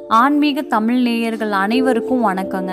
ஆன்மீக தமிழ் நேயர்கள் அனைவருக்கும் வணக்கங்க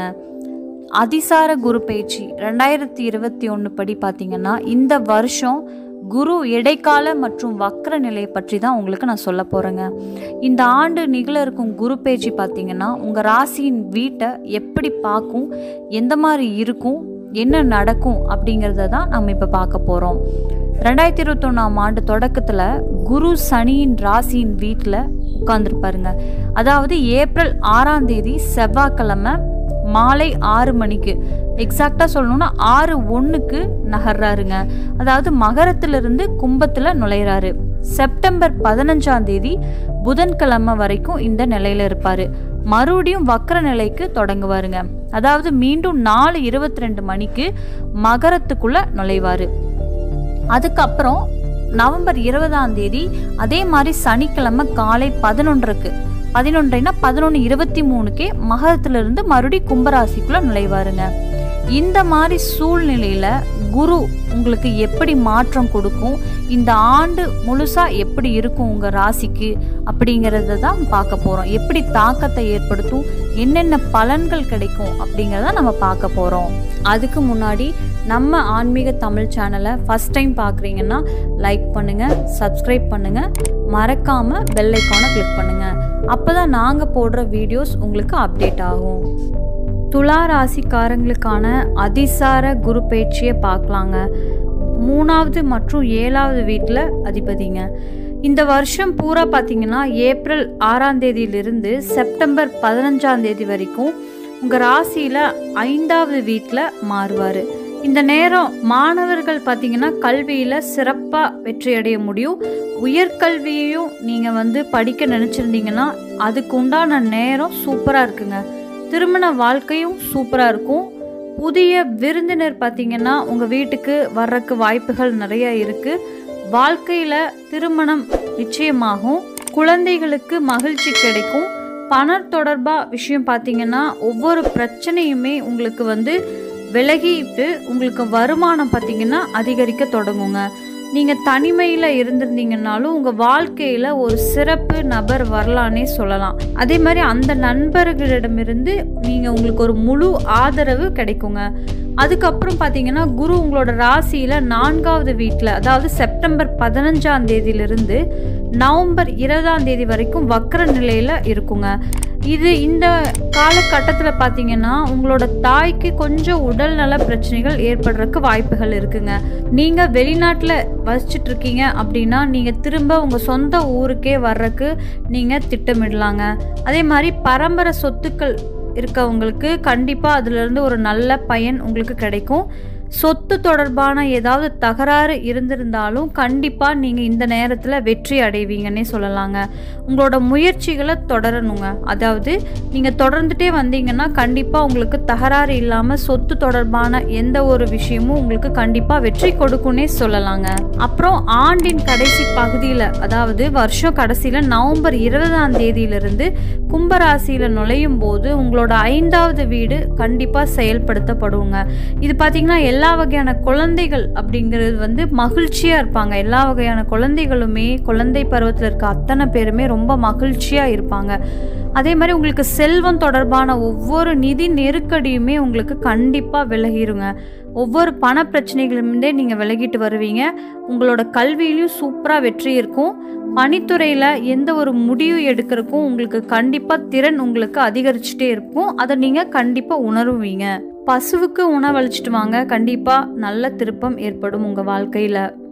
அதிசார குரு பயிற்சி ரெண்டாயிரத்தி இருபத்தி ஒன்று படி பார்த்தீங்கன்னா இந்த வருஷம் குரு இடைக்கால மற்றும் வக்ர நிலை பற்றி தான் உங்களுக்கு நான் சொல்ல போகிறேங்க இந்த ஆண்டு நிகழ இருக்கும் குரு பயிற்சி பார்த்தீங்கன்னா உங்கள் ராசியின் வீட்டை எப்படி பார்க்கும் எந்த மாதிரி இருக்கும் என்ன நடக்கும் அப்படிங்கிறத தான் நம்ம இப்போ பார்க்க போகிறோம் ரெண்டாயிரத்தி இருபத்தொன்னாம் ஆண்டு தொடக்கத்தில் குரு சனியின் ராசியின் வீட்டில் உட்காந்துருப்பாருங்க அதாவது ஏப்ரல் ஆறாம் தேதி செவ்வாய்க்கிழமை மாலை ஆறு மணிக்கு எக்ஸாக்டாக சொல்லணும்னா ஆறு ஒன்றுக்கு நகர்றாருங்க அதாவது மகரத்திலிருந்து கும்பத்தில் நுழையிறாரு செப்டம்பர் பதினஞ்சாம் தேதி புதன்கிழமை வரைக்கும் இந்த நிலையில இருப்பார் மறுபடியும் வக்கர நிலைக்கு தொடங்குவாருங்க அதாவது மீண்டும் நாலு இருபத்தி ரெண்டு மணிக்கு மகரத்துக்குள்ள நுழைவாரு அதுக்கப்புறம் நவம்பர் இருபதாம் தேதி அதே மாதிரி சனிக்கிழமை காலை பதினொன்றுக்கு பதினொன்றைனா பதினொன்று இருபத்தி மூணுக்கே மகரத்திலிருந்து மறுபடி கும்பராசிக்குள்ள நுழைவாருங்க இந்த மாதிரி சூழ்நிலையில குரு உங்களுக்கு எப்படி மாற்றம் கொடுக்கும் இந்த ஆண்டு முழுசா எப்படி இருக்கும் உங்க ராசிக்கு அப்படிங்கிறத தான் பார்க்க போறோம் எப்படி தாக்கத்தை ஏற்படுத்தும் என்னென்ன பலன்கள் கிடைக்கும் அப்படிங்கிறத நம்ம பார்க்க போறோம் அதுக்கு முன்னாடி நம்ம ஆன்மீக தமிழ் சேனலை ஃபஸ்ட் டைம் பார்க்குறீங்கன்னா லைக் பண்ணுங்கள் சப்ஸ்கிரைப் பண்ணுங்கள் மறக்காமல் பெல் ஐக்கானை கிளிக் பண்ணுங்கள் அப்போ தான் நாங்கள் போடுற வீடியோஸ் உங்களுக்கு அப்டேட் ஆகும் துலா ராசிக்காரங்களுக்கான அதிசார குரு பயிற்சியை பார்க்கலாங்க மூணாவது மற்றும் ஏழாவது வீட்டில் அதிபதிங்க இந்த வருஷம் பூரா பார்த்தீங்கன்னா ஏப்ரல் ஆறாம் தேதியிலிருந்து செப்டம்பர் பதினஞ்சாம் தேதி வரைக்கும் உங்கள் ராசியில் ஐந்தாவது வீட்டில் மாறுவார் இந்த நேரம் மாணவர்கள் பார்த்தீங்கன்னா கல்வியில் சிறப்பாக வெற்றி அடைய முடியும் உயர்கல்வியையும் நீங்கள் வந்து படிக்க நினச்சிருந்தீங்கன்னா அதுக்கு உண்டான நேரம் சூப்பராக இருக்குங்க திருமண வாழ்க்கையும் சூப்பராக இருக்கும் புதிய விருந்தினர் பார்த்தீங்கன்னா உங்கள் வீட்டுக்கு வர்றக்கு வாய்ப்புகள் நிறைய இருக்குது வாழ்க்கையில் திருமணம் நிச்சயமாகும் குழந்தைகளுக்கு மகிழ்ச்சி கிடைக்கும் பணம் தொடர்பாக விஷயம் பார்த்தீங்கன்னா ஒவ்வொரு பிரச்சனையுமே உங்களுக்கு வந்து விலகிட்டு உங்களுக்கு வருமானம் பார்த்தீங்கன்னா அதிகரிக்க தொடங்குங்க நீங்கள் தனிமையில் இருந்திருந்தீங்கன்னாலும் உங்கள் வாழ்க்கையில் ஒரு சிறப்பு நபர் வரலான்னே சொல்லலாம் அதே மாதிரி அந்த நண்பர்களிடமிருந்து நீங்கள் உங்களுக்கு ஒரு முழு ஆதரவு கிடைக்குங்க அதுக்கப்புறம் பார்த்தீங்கன்னா குரு உங்களோட ராசியில் நான்காவது வீட்டில் அதாவது செப்டம்பர் பதினஞ்சாம் தேதியிலிருந்து நவம்பர் இருபதாம் தேதி வரைக்கும் வக்கர நிலையில் இருக்குங்க இது இந்த காலகட்டத்தில் பார்த்தீங்கன்னா உங்களோட தாய்க்கு கொஞ்சம் உடல் நல பிரச்சனைகள் ஏற்படுறதுக்கு வாய்ப்புகள் இருக்குங்க நீங்கள் வெளிநாட்டில் வசிச்சுட்டு இருக்கீங்க அப்படின்னா நீங்கள் திரும்ப உங்கள் சொந்த ஊருக்கே வர்றதுக்கு நீங்கள் திட்டமிடலாங்க அதே மாதிரி பரம்பரை சொத்துக்கள் இருக்கவங்களுக்கு கண்டிப்பாக அதுலேருந்து ஒரு நல்ல பயன் உங்களுக்கு கிடைக்கும் சொத்து தொடர்பான ஏதாவது தகராறு இருந்திருந்தாலும் கண்டிப்பாக நீங்கள் இந்த நேரத்தில் வெற்றி அடைவீங்கன்னே சொல்லலாங்க உங்களோட முயற்சிகளை தொடரணுங்க அதாவது நீங்கள் தொடர்ந்துட்டே வந்தீங்கன்னா கண்டிப்பாக உங்களுக்கு தகராறு இல்லாமல் சொத்து தொடர்பான எந்த ஒரு விஷயமும் உங்களுக்கு கண்டிப்பாக வெற்றி கொடுக்கும்னே சொல்லலாங்க அப்புறம் ஆண்டின் கடைசி பகுதியில் அதாவது வருஷம் கடைசியில் நவம்பர் இருபதாம் தேதியிலிருந்து கும்பராசியில் நுழையும் போது உங்களோட ஐந்தாவது வீடு கண்டிப்பாக செயல்படுத்தப்படுங்க இது பார்த்தீங்கன்னா எல்லா வகையான குழந்தைகள் அப்படிங்கிறது வந்து மகிழ்ச்சியாக இருப்பாங்க எல்லா வகையான குழந்தைகளுமே குழந்தை பருவத்தில் இருக்க அத்தனை பேருமே ரொம்ப மகிழ்ச்சியாக இருப்பாங்க அதே மாதிரி உங்களுக்கு செல்வம் தொடர்பான ஒவ்வொரு நிதி நெருக்கடியுமே உங்களுக்கு கண்டிப்பாக விலகிருங்க ஒவ்வொரு பண பிரச்சனைகளிலிருந்தே நீங்கள் விலகிட்டு வருவீங்க உங்களோட கல்வியிலையும் சூப்பராக வெற்றி இருக்கும் பணித்துறையில் எந்த ஒரு முடிவு எடுக்கிறதுக்கும் உங்களுக்கு கண்டிப்பாக திறன் உங்களுக்கு அதிகரிச்சுட்டே இருக்கும் அதை நீங்கள் கண்டிப்பாக உணருவீங்க பசுவுக்கு உணவளிச்சிட்டு வாங்க கண்டிப்பாக நல்ல திருப்பம் ஏற்படும் உங்கள் வாழ்க்கையில்